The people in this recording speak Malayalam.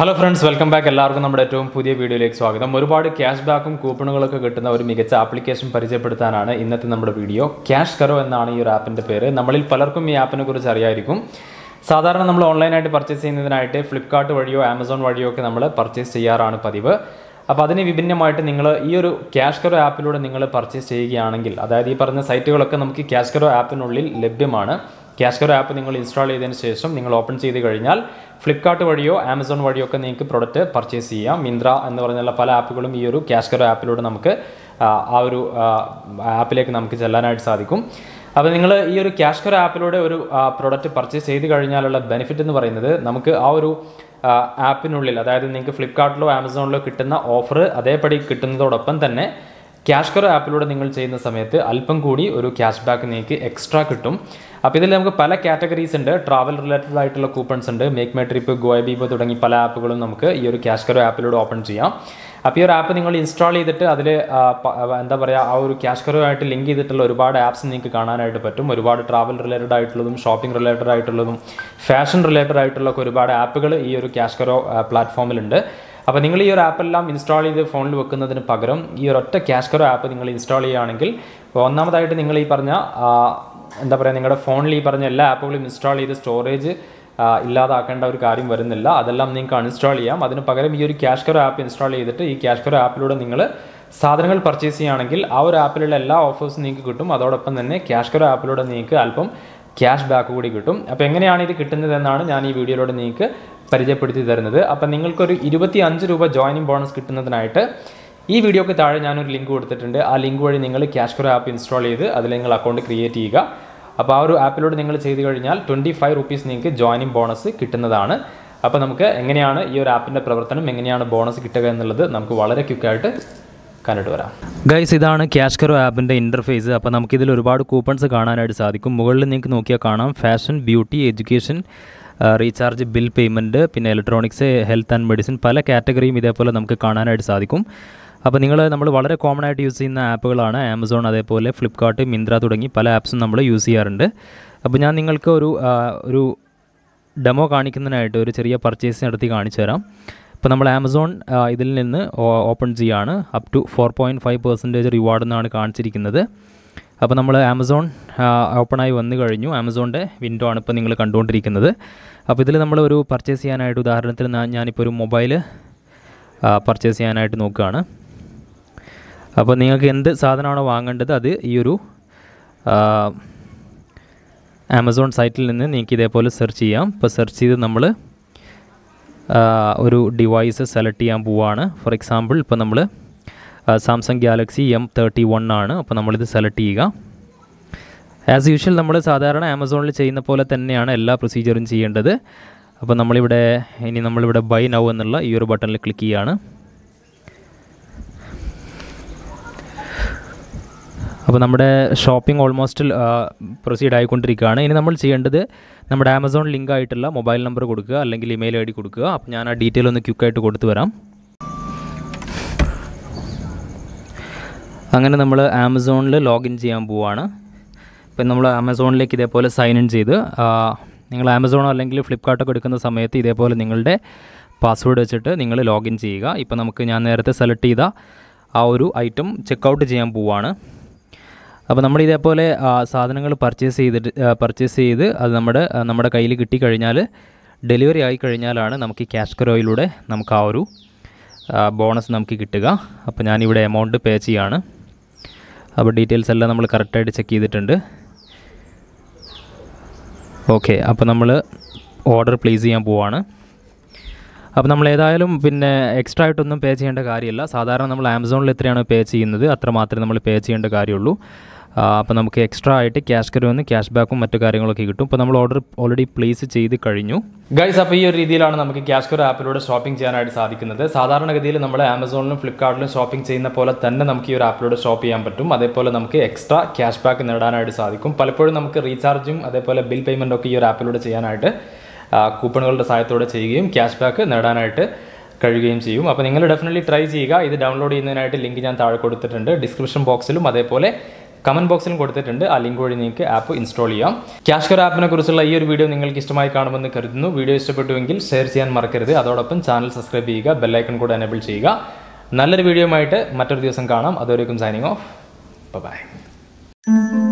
ഹലോ ഫ്രണ്ട്സ് വെൽക്കം ബാക്ക് എല്ലാവർക്കും നമ്മുടെ ഏറ്റവും പുതിയ വീഡിയോയിലേക്ക് സ്വാഗതം ഒരുപാട് ക്യാഷ് ബാക്കും കൂപ്പണുകളൊക്കെ കിട്ടുന്ന ഒരു മികച്ച ആപ്ലിക്കേഷൻ പരിചയപ്പെടുത്താനാണ് ഇന്നത്തെ നമ്മുടെ വീഡിയോ ക്യാഷ് കറോ എന്നാണ് ഈ ഒരു ആപ്പിൻ്റെ പേര് നമ്മളിൽ പലർക്കും ഈ ആപ്പിനെ കുറിച്ച് അറിയായിരിക്കും സാധാരണ നമ്മൾ ഓൺലൈനായിട്ട് പർച്ചേസ് ചെയ്യുന്നതിനായിട്ട് ഫ്ലിപ്കാർട്ട് വഴിയോ ആമസോൺ വഴിയോ ഒക്കെ നമ്മൾ പർച്ചേസ് ചെയ്യാറാണ് പതിവ് അപ്പോൾ അതിന് വിഭിന്നമായിട്ട് നിങ്ങൾ ഈ ഒരു ക്യാഷ് കറോ ആപ്പിലൂടെ നിങ്ങൾ പർച്ചേസ് ചെയ്യുകയാണെങ്കിൽ അതായത് ഈ പറഞ്ഞ സൈറ്റുകളൊക്കെ നമുക്ക് ക്യാഷ് കറോ ആപ്പിനുള്ളിൽ ലഭ്യമാണ് ക്യാഷ് കറോ ആപ്പ് നിങ്ങൾ ഇൻസ്റ്റാൾ ചെയ്തതിന് ശേഷം നിങ്ങൾ ഓപ്പൺ ചെയ്ത് കഴിഞ്ഞാൽ ഫ്ലിപ്കാർട്ട് വഴിയോ ആമസോൺ വഴിയോ ഒക്കെ നിങ്ങൾക്ക് പ്രൊഡക്റ്റ് പർച്ചേസ് ചെയ്യാം മിന്ത്ര എന്ന് പറഞ്ഞുള്ള പല ആപ്പുകളും ഈ ഒരു ക്യാഷ് കറോ ആപ്പിലൂടെ നമുക്ക് ആ, ആ ഒരു ആ, ആപ്പിലേക്ക് നമുക്ക് ചെല്ലാനായിട്ട് സാധിക്കും അപ്പോൾ നിങ്ങൾ ഈ ഒരു ക്യാഷ് കറോ ആപ്പിലൂടെ ഒരു പ്രൊഡക്റ്റ് പർച്ചേസ് ചെയ്ത് കഴിഞ്ഞാലുള്ള ബെനിഫിറ്റ് എന്ന് പറയുന്നത് നമുക്ക് ആ ഒരു ആ, ആപ്പിനുള്ളിൽ അതായത് നിങ്ങൾക്ക് ഫ്ലിപ്കാർട്ടിലോ ആമസോണിലോ കിട്ടുന്ന ഓഫർ അതേപടി കിട്ടുന്നതോടൊപ്പം തന്നെ ക്യാഷ് കറോ ആപ്പിലൂടെ നിങ്ങൾ ചെയ്യുന്ന സമയത്ത് അല്പം കൂടി ഒരു ക്യാഷ് ബാക്ക് നിങ്ങൾക്ക് എക്സ്ട്രാ കിട്ടും അപ്പോൾ ഇതിൽ നമുക്ക് പല കാറ്റഗറീസ് ഉണ്ട് ട്രാവൽ റിലേറ്റഡ് ആയിട്ടുള്ള കൂപ്പൺസ് ഉണ്ട് make my trip Goibibo തുടങ്ങി പല ആപ്പുകളും നമുക്ക് ഈ ഒരു ക്യാഷ് കറോ ആപ്പിലൂടെ ഓപ്പൺ ചെയ്യാം അപ്പോൾ ഈ ഒരു ആപ്പ് നിങ്ങൾ ഇൻസ്റ്റാൾ ചെയ്തിട്ട് അതിൽ എന്താ പറയുക ആ ഒരു ക്യാഷ് കറോ ആയിട്ട് ലിങ്ക് ചെയ്തിട്ടുള്ള ഒരുപാട് ആപ്സ് നിങ്ങൾക്ക് കാണാനായിട്ട് പറ്റും ഒരുപാട് ട്രാവൽ റിലേറ്റഡ് ആയിട്ടുള്ളതും ഷോപ്പിംഗ് റിലേറ്റഡ് ആയിട്ടുള്ളതും ഫാഷൻ റിലേറ്റഡ് ആയിട്ടുള്ള ഒക്കെ ഒരുപാട് ആപ്പുകൾ ഈ ഒരു ക്യാഷ് കറോ പ്ലാറ്റ്ഫോമിലുണ്ട് അപ്പോൾ നിങ്ങൾ ഈ ഒരു ആപ്പെല്ലാം ഇൻസ്റ്റാൾ ചെയ്ത് ഫോണിൽ വെക്കുന്നതിന് പകരം ഈ ഒരു ഒറ്റ ക്യാഷ് കറോ ആപ്പ് നിങ്ങൾ ഇൻസ്റ്റാൾ ചെയ്യുകയാണെങ്കിൽ ഒന്നാമതായിട്ട് നിങ്ങൾ ഈ പറഞ്ഞ ആ, എന്താ പറയുക നിങ്ങളുടെ ഫോണിൽ ഈ പറഞ്ഞ എല്ലാ ആപ്പുകളും ഇൻസ്റ്റാൾ ചെയ്ത് സ്റ്റോറേജ് ഇല്ലാതാക്കേണ്ട ഒരു കാര്യം വരുന്നില്ല അതെല്ലാം നിങ്ങൾക്ക് അൺഇൻസ്റ്റാൾ ചെയ്യാം അതിന് പകരം ഈ ഒരു ക്യാഷ് കറോ ആപ്പ് ഇൻസ്റ്റാൾ ചെയ്തിട്ട് ഈ ക്യാഷ് കറോ ആപ്പിലൂടെ നിങ്ങൾ സാധനങ്ങൾ പർച്ചേസ് ചെയ്യുകയാണെങ്കിൽ ആ ഒരു ആപ്പിലുള്ള എല്ലാ ഓഫേഴ്സും നിങ്ങൾക്ക് കിട്ടും അതോടൊപ്പം തന്നെ ക്യാഷ് കറോ ആപ്പിലൂടെ നിങ്ങൾക്ക് അല്പം ക്യാഷ് ബാക്ക് കൂടി കിട്ടും അപ്പോൾ എങ്ങനെയാണ് ഇത് കിട്ടുന്നതെന്നാണ് ഞാൻ ഈ വീഡിയോയിലൂടെ നിങ്ങൾക്ക് പരിചയപ്പെടുത്തി തരുന്നത് അപ്പം നിങ്ങൾക്കൊരു ഇരുപത്തി അഞ്ച് രൂപ ജോയിനിങ് ബോണസ് കിട്ടുന്നതിനായിട്ട് ഈ വീഡിയോക്ക് താഴെ ഞാനൊരു ലിങ്ക് കൊടുത്തിട്ടുണ്ട് ആ ലിങ്ക് വഴി നിങ്ങൾ ക്യാഷ് കറോ ആപ്പ് ഇൻസ്റ്റാൾ ചെയ്ത് അതിൽ നിങ്ങൾ അക്കൗണ്ട് ക്രിയേറ്റ് ചെയ്യുക അപ്പോൾ ആ ഒരു ആപ്പിലൂടെ നിങ്ങൾ ചെയ്ത് കഴിഞ്ഞാൽ ട്വൻറ്റി ഫൈവ് റുപ്പീസ് നിങ്ങൾക്ക് ജോയിനിങ് ബോണസ് കിട്ടുന്നതാണ് അപ്പോൾ നമുക്ക് എങ്ങനെയാണ് ഈ ഒരു ആപ്പിൻ്റെ പ്രവർത്തനം എങ്ങനെയാണ് ബോണസ് കിട്ടുക എന്നുള്ളത് നമുക്ക് വളരെ ക്വിക്കായിട്ട് കണ്ടിട്ട് വരാം ഗൈസ് ഇതാണ് ക്യാഷ് കറോ ആപ്പിൻ്റെ ഇൻ്റർഫേസ് അപ്പോൾ നമുക്കിതിൽ ഒരുപാട് കൂപ്പൺസ് കാണാനായിട്ട് സാധിക്കും മുകളിൽ നിങ്ങൾക്ക് നോക്കിയാൽ കാണാം fashion beauty education recharge bill payment പിന്നെ ഇലക്ട്രോണിക്സ് ഹെൽത്ത് ആൻഡ് മെഡിസിൻ പല കാറ്റഗറിയും ഇതേപോലെ നമുക്ക് കാണാനായിട്ട് സാധിക്കും അപ്പോൾ നിങ്ങൾ നമ്മൾ വളരെ കോമൺ ആയിട്ട് യൂസ് ചെയ്യുന്ന ആപ്പുകളാണ് ആമസോൺ അതേപോലെ ഫ്ലിപ്കാർട്ട് മിന്ത്ര തുടങ്ങി പല ആപ്സും നമ്മൾ യൂസ് ചെയ്യാറുണ്ട് അപ്പോൾ ഞാൻ നിങ്ങൾക്ക് ഒരു ആ, ഒരു ഡെമോ കാണിക്കുന്നതിനായിട്ട് ഒരു ചെറിയ പർച്ചേസ് നടത്തി കാണിച്ചു തരാം ഇപ്പോൾ നമ്മൾ ആമസോൺ ആ, ഇതിൽ നിന്ന് ഓ- ഓപ്പൺ ചെയ്യാണ് up to four point five percentage reward എന്നാണ് കാണിച്ചിരിക്കുന്നത് അപ്പോൾ നമ്മൾ ആമസോൺ ആ, ഓപ്പണായി വന്നു കഴിഞ്ഞു ആമസോണിൻ്റെ വിൻഡോ ആണ് ഇപ്പോൾ നിങ്ങൾ കണ്ടുകൊണ്ടിരിക്കുന്നത് അപ്പോൾ ഇതിൽ നമ്മൾ ഒരു പർച്ചേസ് ചെയ്യാനായിട്ട് ഉദാഹരണത്തിന് ഞാൻ- ഞാനിപ്പോൾ ഒരു മൊബൈൽ പർച്ചേസ് ചെയ്യാനായിട്ട് നോക്കുകയാണ് അപ്പോൾ നിങ്ങൾക്ക് എന്ത് സാധനമാണോ വാങ്ങേണ്ടത് അത് ഈ ഒരു ആ, ആമസോൺ സൈറ്റിൽ നിന്ന് നിങ്ങൾക്ക് ഇതേപോലെ സെർച്ച് ചെയ്യാം ഇപ്പോൾ സെർച്ച് ചെയ്ത് നമ്മൾ ഒരു ഡിവൈസ് സെലക്ട് ചെയ്യാൻ പോവുകയാണ് ഫോർ എക്സാമ്പിൾ ഇപ്പോൾ നമ്മൾ Samsung Galaxy M thirty one ആണ് അപ്പോൾ നമ്മളിത് സെലക്ട് ചെയ്യുക ആസ് യൂഷ്വൽ നമ്മൾ സാധാരണ ആമസോണിൽ ചെയ്യുന്ന പോലെ തന്നെയാണ് എല്ലാ പ്രൊസീജിയറും ചെയ്യേണ്ടത് അപ്പോൾ നമ്മളിവിടെ ഇനി നമ്മളിവിടെ ബൈ നൗ എന്നുള്ള ഈ ഒരു ബട്ടണിൽ ക്ലിക്ക് ചെയ്യുകയാണ് അപ്പോൾ നമ്മുടെ ഷോപ്പിംഗ് ഓൾമോസ്റ്റ് പ്രൊസീഡ് ആയിക്കൊണ്ടിരിക്കുകയാണ് ഇനി നമ്മൾ ചെയ്യേണ്ടത് നമ്മുടെ ആമസോൺ ലിങ്ക് ആയിട്ടുള്ള മൊബൈൽ നമ്പർ കൊടുക്കുക അല്ലെങ്കിൽ ഇമെയിൽ ഐ ഡി കൊടുക്കുക അപ്പോൾ ഞാൻ ആ ഡീറ്റെയിൽ ഒന്ന് ക്വിക്കായിട്ട് കൊടുത്തു വരാം അങ്ങനെ നമ്മൾ ആമസോണിൽ ലോഗിൻ ചെയ്യാൻ പോവുകയാണ് ഇപ്പം നമ്മൾ ആമസോണിലേക്ക് ഇതേപോലെ സൈൻ ഇൻ ചെയ്ത് ആ, നിങ്ങൾ ആമസോണോ അല്ലെങ്കിൽ ഫ്ലിപ്കാർട്ടൊക്കെ എടുക്കുന്ന സമയത്ത് ഇതേപോലെ നിങ്ങളുടെ പാസ്വേഡ് വെച്ചിട്ട് നിങ്ങൾ ലോഗിൻ ചെയ്യുക ഇപ്പം നമുക്ക് ഞാൻ നേരത്തെ സെലക്ട് ചെയ്ത ആ ഒരു ഐറ്റം ചെക്കൗട്ട് ചെയ്യാൻ പോവുകയാണ് അപ്പോൾ നമ്മൾ ഇതേപോലെ ആ, സാധനങ്ങൾ പർച്ചേസ് ചെയ്തിട്ട് പർച്ചേസ് ചെയ്ത് അത് നമ്മുടെ ആ, നമ്മുടെ കയ്യിൽ കിട്ടിക്കഴിഞ്ഞാൽ ഡെലിവറി ആയി കഴിഞ്ഞാലാണ് നമുക്ക് ഈ ക്യാഷ് കറോയിലൂടെ നമുക്ക് ആ ഒരു ബോണസ് നമുക്ക് കിട്ടുക അപ്പോൾ ഞാനിവിടെ എമൗണ്ട് പേ ചെയ്യാണ് അപ്പോൾ ഡീറ്റെയിൽസ് എല്ലാം നമ്മൾ കറക്റ്റായിട്ട് ചെക്ക് ചെയ്തിട്ടുണ്ട് ഓക്കെ അപ്പോൾ നമ്മൾ ഓർഡർ പ്ലേസ് ചെയ്യാൻ പോവാണ് അപ്പോൾ നമ്മൾ ഏതായാലും പിന്നെ എക്സ്ട്രാ ആയിട്ടൊന്നും പേ ചെയ്യേണ്ട കാര്യമില്ല സാധാരണ നമ്മൾ ആമസോണിൽ എത്രയാണ് പേ ചെയ്യുന്നത് അത്ര മാത്രമേ നമ്മൾ പേ ചെയ്യേണ്ട കാര്യമുള്ളൂ ആ, അപ്പോൾ നമുക്ക് എക്സ്ട്രാ ആയിട്ട് ക്യാഷ് കരുവന്ന് ക്യാഷ് ബാക്കും മറ്റു കാര്യങ്ങളൊക്കെ കിട്ടും ഇപ്പോൾ നമ്മൾ ഓർഡർ ഓൾറെഡി പ്ലേസ് ചെയ്ത് കഴിഞ്ഞു ഗൈസ് അപ്പോൾ ഈ ഒരു രീതിയിലാണ് നമുക്ക് ക്യാഷ് കർ ആപ്പിലൂടെ ഷോപ്പിംഗ് ചെയ്യാനായിട്ട് സാധിക്കുന്നത് സാധാരണഗതിയിൽ നമ്മൾ ആമസോണിലും ഫ്ലിപ്കാർട്ടിലും ഷോപ്പിംഗ് ചെയ്യുന്ന പോലെ തന്നെ നമുക്ക് ഈ ഒരു ആപ്പിലൂടെ ഷോപ്പ് ചെയ്യാൻ പറ്റും അതേപോലെ നമുക്ക് എക്സ്ട്രാ ക്യാഷ് ബാക്ക് നേടാനായിട്ട് സാധിക്കും പലപ്പോഴും നമുക്ക് റീചാർജും അതേപോലെ ബിൽ പേയ്മെൻറ്റും ഒക്കെ ഈ ഒരു ആപ്പിലൂടെ ചെയ്യാനായിട്ട് ആ, കൂപ്പണുകളുടെ സഹായത്തോടെ ചെയ്യുകയും ക്യാഷ് ബാക്ക് നേടാനായിട്ട് കഴിയുകയും ചെയ്യും അപ്പോൾ നിങ്ങൾ ഡെഫിനറ്റ്ലി ട്രൈ ചെയ്യുക ഇത് ഡൗൺലോഡ് ചെയ്യുന്നതിനായിട്ട് ലിങ്ക് ഞാൻ താഴെ കൊടുത്തിട്ടുണ്ട് ഡിസ്ക്രിപ്ഷൻ ബോക്സിലും അതേപോലെ കമന്റ് ബോക്സിലും കൊടുത്തിട്ടുണ്ട് ആ ലിങ്ക് വഴി നിങ്ങൾക്ക് ആപ്പ് ഇൻസ്റ്റാൾ ചെയ്യാം ക്യാഷ് കർ ആപ്പിനെ കുറിച്ചുള്ള ഈ ഒരു വീഡിയോ നിങ്ങൾക്ക് ഇഷ്ടമായി കാണുമെന്ന് കരുതുന്നു വീഡിയോ ഇഷ്ടപ്പെട്ടുവെങ്കിൽ ഷെയർ ചെയ്യാൻ മറക്കരുത് അതോടൊപ്പം ചാനൽ സബ്സ്ക്രൈബ് ചെയ്യുക ബെല്ലൈക്കൺ കൂടെ എനേബിൾ ചെയ്യുക നല്ലൊരു വീഡിയോ ആയിട്ട് മറ്റൊരു ദിവസം കാണാം അതുവരേക്കും സൈനിങ് ഓഫ് ബൈ